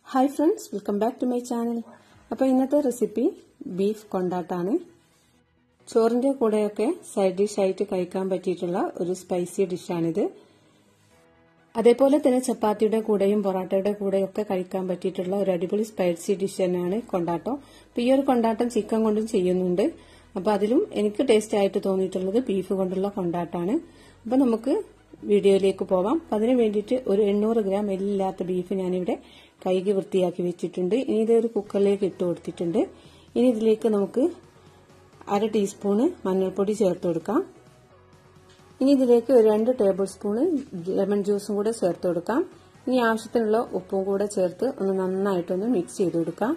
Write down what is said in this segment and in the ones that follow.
hi friends welcome back to my channel അപ്പോൾ ഇന്നത്തെ recipe beef കൊണ്ടാട്ടാണ് ചോറിന്റെ കൂടെയൊക്കെ സൈഡ് ഡിഷ് ആയിട്ട് കഴിക്കാൻ പറ്റിയിട്ടുള്ള ഒരു സ്പൈസി ഡിഷാണിത് അതേപോലെ തന്നെ ചപ്പാത്തിയുടെ കൂടെയും പൊറോട്ടയുടെ കൂടെയും ഒക്കെ കഴിക്കാൻ പറ്റിയിട്ടുള്ള ഒരു അടിപൊളി സ്പൈസി ഡിഷ് തന്നെയാണ് കൊണ്ടാട്ടം അപ്പോൾ ഈ ഒരു കൊണ്ടാട്ടം ചിക്കൻ കൊണ്ടും ചെയ്യുന്നുണ്ട് അപ്പോൾ അതിലും എനിക്ക് ടേസ്റ്റ് ആയിട്ട് തോന്നിയിട്ടുള്ളത് ബീഫ് കൊണ്ടുള്ള കൊണ്ടാട്ടാണ് അപ്പോൾ നമുക്ക് വീഡിയോയിലേക്ക് പോവാം അപ്പം അതിന് വേണ്ടിയിട്ട് ഒരു എണ്ണൂറ് ഗ്രാം എല്ലില്ലാത്ത ബീഫ് ഞാനിവിടെ കൈകി വൃത്തിയാക്കി വെച്ചിട്ടുണ്ട് ഇനി ഇത് ഒരു കുക്കറിലേക്ക് ഇട്ട് കൊടുത്തിട്ടുണ്ട് ഇനി ഇതിലേക്ക് നമുക്ക് അര ടീസ്പൂണ് മഞ്ഞൾപ്പൊടി ചേർത്ത് കൊടുക്കാം ഇനി ഇതിലേക്ക് ഒരു രണ്ട് ടേബിൾ സ്പൂണ് ലെമൺ ജ്യൂസും കൂടെ ചേർത്ത് കൊടുക്കാം ഇനി ആവശ്യത്തിനുള്ള ഉപ്പും കൂടെ ചേർത്ത് ഒന്ന് നന്നായിട്ടൊന്ന് മിക്സ് ചെയ്ത് കൊടുക്കാം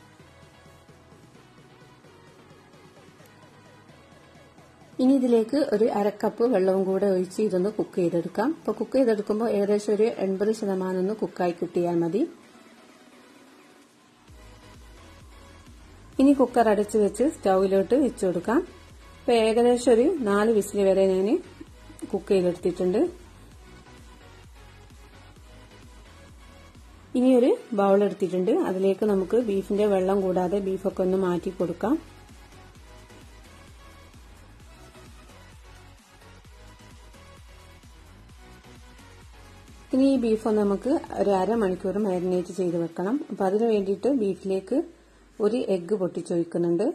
ഇനി ഇതിലേക്ക് ഒരു അരക്കപ്പ് വെള്ളവും കൂടെ ഒഴിച്ച് ഇതൊന്ന് കുക്ക് ചെയ്തെടുക്കാം അപ്പോൾ കുക്ക് ചെയ്തെടുക്കുമ്പോൾ ഏകദേശം ഒരു എൺപത് ശതമാനം ഒന്ന് കുക്കായി കിട്ടിയാൽ മതി ഇനി കുക്കർ അടച്ചു വെച്ച് സ്റ്റൗവിലോട്ട് വെച്ചു കൊടുക്കാം അപ്പോൾ ഏകദേശം ഒരു നാല് വിസിൽ വരെ ഞാൻ കുക്ക് ചെയ്തെടുത്തിട്ടുണ്ട് ഇനി ഒരു ബൗൾ എടുത്തിട്ടുണ്ട് അതിലേക്ക് നമുക്ക് ബീഫിന്റെ വെള്ളം കൂടാതെ ബീഫൊക്കെ ഒന്ന് മാറ്റി കൊടുക്കാം ഇനി ഈ ബീഫ് നമുക്ക് ഒരു അരമണിക്കൂർ മാരിനേറ്റ് ചെയ്ത് വെക്കണം അപ്പം അതിന് വേണ്ടിയിട്ട് ബീഫിലേക്ക് ഒരു എഗ്ഗ് പൊട്ടിച്ചൊഴിക്കുന്നുണ്ട്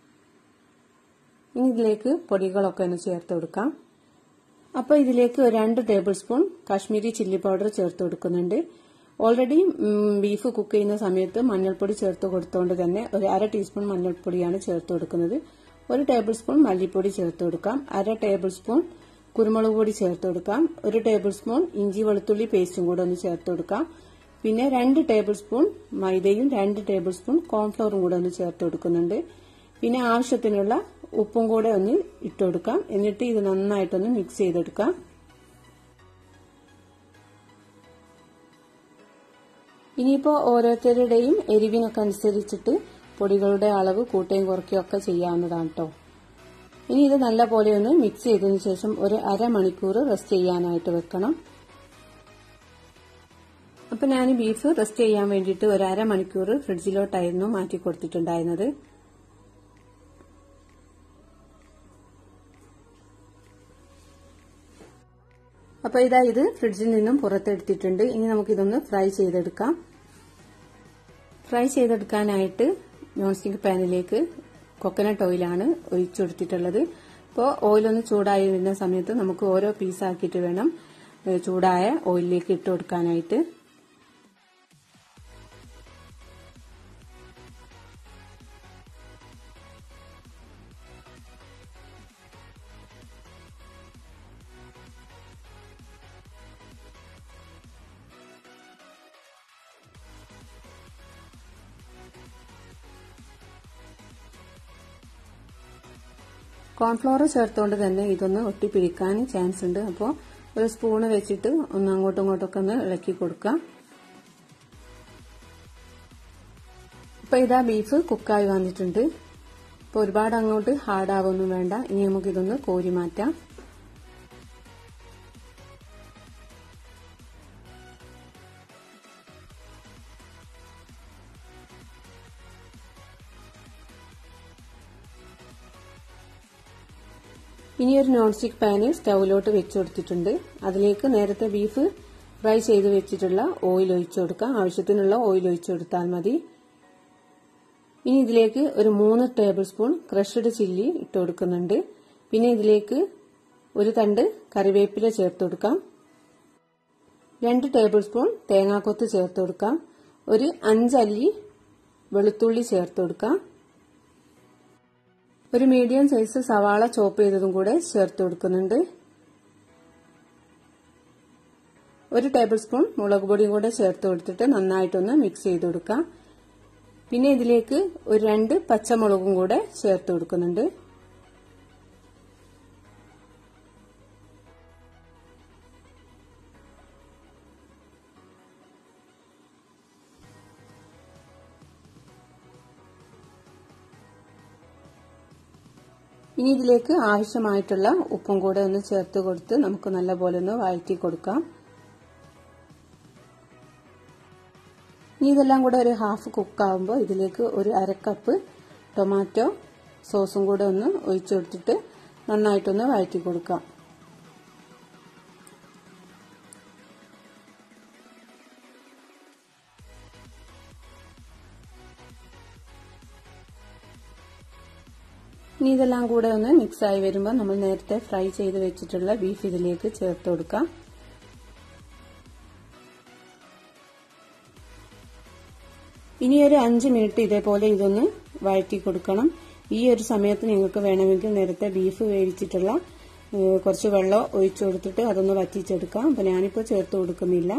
ഇനി ഇതിലേക്ക് പൊടികളൊക്കെ ഒന്ന് ചേർത്ത് കൊടുക്കാം അപ്പോൾ ഇതിലേക്ക് ഒരു രണ്ട് tablespoon Kashmiri chilli powder ചേർത്ത് കൊടുക്കുന്നുണ്ട് ഓൾറെഡി ബീഫ് കുക്ക് ചെയ്യുന്ന സമയത്ത് മഞ്ഞൾപ്പൊടി ചേർത്ത് കൊടുത്തുകൊണ്ട് തന്നെ ഒരു അര ടീസ്പൂൺ മഞ്ഞൾപ്പൊടിയാണ് ചേർത്ത് കൊടുക്കുന്നത് ഒരു ടേബിൾ സ്പൂൺ മല്ലിപ്പൊടി ചേർത്ത് കൊടുക്കാം അര ടേബിൾ സ്പൂൺ കുരുമുളക് പൊടി ചേർത്ത് കൊടുക്കാം ഒരു ടേബിൾ സ്പൂൺ ഇഞ്ചി വെളുത്തുള്ളി പേസ്റ്റും കൂടെ ഒന്ന് ചേർത്ത് കൊടുക്കാം പിന്നെ രണ്ട് ടേബിൾ സ്പൂൺ മൈദയും രണ്ട് ടേബിൾ സ്പൂൺ കോൺഫ്ലവറും കൂടെ ഒന്ന് ചേർത്ത് കൊടുക്കുന്നുണ്ട് പിന്നെ ആവശ്യത്തിനുള്ള ഉപ്പും കൂടെ ഒന്ന് ഇട്ട് കൊടുക്കാം എന്നിട്ട് ഇത് നന്നായിട്ടൊന്ന് മിക്സ് ചെയ്തെടുക്കാം ഇനിയിപ്പോൾ ഓരോരുത്തരുടെയും എരിവിനൊക്കെ അനുസരിച്ചിട്ട് പൊടികളുടെ അളവ് കൂട്ടുകയും കുറയ്ക്കുകയും ഒക്കെ ചെയ്യാവുന്നതാണ് കേട്ടോ ഇനി ഇത് നല്ല പോലെ ഒന്ന് മിക്സ് ചെയ്തതിനു ശേഷം ഒരു അരമണിക്കൂർ റെസ്റ്റ് ചെയ്യാനായിട്ട് വെക്കണം അപ്പൊ ഞാൻ ബീഫ് റെസ്റ്റ് ചെയ്യാൻ വേണ്ടിയിട്ട് ഒരു അരമണിക്കൂർ ഫ്രിഡ്ജിലോട്ടായിരുന്നു മാറ്റി കൊടുത്തിട്ടുണ്ടായിരുന്നത് അപ്പൊ ഇതാ ഇത് ഫ്രിഡ്ജിൽ നിന്നും പുറത്തെടുത്തിട്ടുണ്ട് ഇനി നമുക്കിതൊന്ന് ഫ്രൈ ചെയ്തെടുക്കാം ഫ്രൈ ചെയ്തെടുക്കാനായിട്ട് നോൺ സ്റ്റിക് പാനിലേക്ക് കൊക്കനട്ട് ഓയിലാണ് ഒഴിച്ചു കൊടുത്തിട്ടുള്ളത് അപ്പോൾ ഓയിലൊന്ന് ചൂടായി വരുന്ന സമയത്ത് നമുക്ക് ഓരോ പീസാക്കിയിട്ട് വേണം ചൂടായ ഓയിലിലേക്ക് ഇട്ട് കൊടുക്കാനായിട്ട് കോൺഫ്ലോർ ചേർത്തുകൊണ്ട് തന്നെ ഇതൊന്ന് ഒട്ടിപ്പിടിക്കാൻ ചാൻസ് ഉണ്ട് അപ്പോൾ ഒരു സ്പൂണ് വെച്ചിട്ട് ഒന്ന് അങ്ങോട്ടും ഇങ്ങോട്ടൊക്കെ ഒന്ന് ഇളക്കി കൊടുക്കാം ഇപ്പൊ ഇതാ ബീഫ് കുക്കായി വന്നിട്ടുണ്ട് ഇപ്പൊ ഒരുപാട് അങ്ങോട്ട് ഹാർഡാവൊന്നും വേണ്ട ഇനി നമുക്കിതൊന്ന് കോരി മാറ്റാം ഇനി ഒരു നോൺ സ്റ്റിക് പാന് സ്റ്റൗവിലോട്ട് വെച്ചു കൊടുത്തിട്ടുണ്ട് അതിലേക്ക് നേരത്തെ ബീഫ് ഫ്രൈ ചെയ്ത് വെച്ചിട്ടുള്ള ഓയിൽ ഒഴിച്ചു കൊടുക്കാം ആവശ്യത്തിനുള്ള ഓയിൽ ഒഴിച്ചു കൊടുത്താൽ മതി ഇനി ഇതിലേക്ക് ഒരു മൂന്ന് ടേബിൾ സ്പൂൺ ക്രഷ്ഡ് ചില്ലി ഇട്ട് കൊടുക്കുന്നുണ്ട് പിന്നെ ഇതിലേക്ക് ഒരു തണ്ട് കറിവേപ്പില ചേർത്ത് കൊടുക്കാം രണ്ട് ടേബിൾ സ്പൂൺ തേങ്ങാക്കൊത്ത് ചേർത്ത് കൊടുക്കാം ഒരു അഞ്ചല്ലി വെളുത്തുള്ളി ചേർത്ത് കൊടുക്കാം ഒരു മീഡിയം സൈസ് സവാള ചോപ്പ് ചെയ്തതും കൂടെ ചേർത്ത് കൊടുക്കുന്നുണ്ട് ഒരു ടേബിൾ സ്പൂൺ മുളക് പൊടിയും കൂടെ ചേർത്ത് കൊടുത്തിട്ട് നന്നായിട്ടൊന്ന് മിക്സ് ചെയ്ത് കൊടുക്കാം പിന്നെ ഇതിലേക്ക് ഒരു രണ്ട് പച്ചമുളകും കൂടെ ചേർത്ത് കൊടുക്കുന്നുണ്ട് ഇനി ഇതിലേക്ക് ആവശ്യമായിട്ടുള്ള ഉപ്പും കൂടെ ഒന്ന് ചേർത്ത് കൊടുത്ത് നമുക്ക് നല്ലപോലെ ഒന്ന് വഴറ്റി കൊടുക്കാം ഇനി ഇതെല്ലാം കൂടെ ഒരു ഹാഫ് കുക്കാകുമ്പോൾ ഇതിലേക്ക് ഒരു അരക്കപ്പ് ടൊമാറ്റോ സോസും കൂടെ ഒന്ന് ഒഴിച്ചു കൊടുത്തിട്ട് നന്നായിട്ടൊന്ന് വഴറ്റി കൊടുക്കാം ഇനി ഇതെല്ലാം കൂടെ ഒന്ന് മിക്സ് ആയി വരുമ്പോൾ നമ്മൾ നേരത്തെ ഫ്രൈ ചെയ്ത് വെച്ചിട്ടുള്ള ബീഫ് ഇതിലേക്ക് ചേർത്ത് കൊടുക്കാം ഇനി ഒരു അഞ്ച് മിനിറ്റ് ഇതേപോലെ ഇതൊന്ന് വഴറ്റി കൊടുക്കണം ഈ ഒരു സമയത്ത് നിങ്ങൾക്ക് വേണമെങ്കിൽ നേരത്തെ ബീഫ് വേവിച്ചിട്ടുള്ള കുറച്ച് വെള്ളം ഒഴിച്ചു കൊടുത്തിട്ട് അതൊന്ന് വറ്റിച്ചെടുക്കാം അപ്പൊ ഞാനിപ്പോൾ ചേർത്ത് കൊടുക്കുന്നില്ല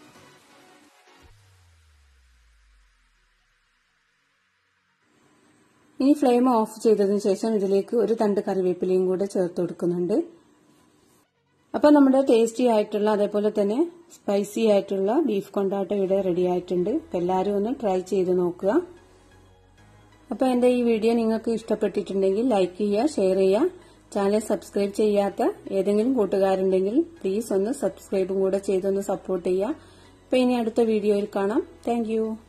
ഇനി ഫ്ലെയിം ഓഫ് ചെയ്തതിനു ശേഷം ഇതിലേക്ക് ഒരു തണ്ട് കറിവേപ്പിലയും കൂടെ ചേർത്ത് കൊടുക്കുന്നുണ്ട് അപ്പൊ നമ്മുടെ ടേസ്റ്റി ആയിട്ടുള്ള അതേപോലെ തന്നെ സ്പൈസി ആയിട്ടുള്ള ബീഫ് കൊണ്ടാട്ടം ഇവിടെ റെഡി ആയിട്ടുണ്ട് എല്ലാവരും ഒന്ന് ട്രൈ ചെയ്ത് നോക്കുക അപ്പൊ എന്റെ ഈ വീഡിയോ നിങ്ങൾക്ക് ഇഷ്ടപ്പെട്ടിട്ടുണ്ടെങ്കിൽ ലൈക്ക് ചെയ്യുക ഷെയർ ചെയ്യുക ചാനൽ സബ്സ്ക്രൈബ് ചെയ്യാത്ത ഏതെങ്കിലും കൂട്ടുകാരുണ്ടെങ്കിൽ പ്ലീസ് ഒന്ന് സബ്സ്ക്രൈബും കൂടെ ചെയ്തൊന്ന് സപ്പോർട്ട് ചെയ്യുക അപ്പൊ ഇനി അടുത്ത വീഡിയോയിൽ കാണാം താങ്ക്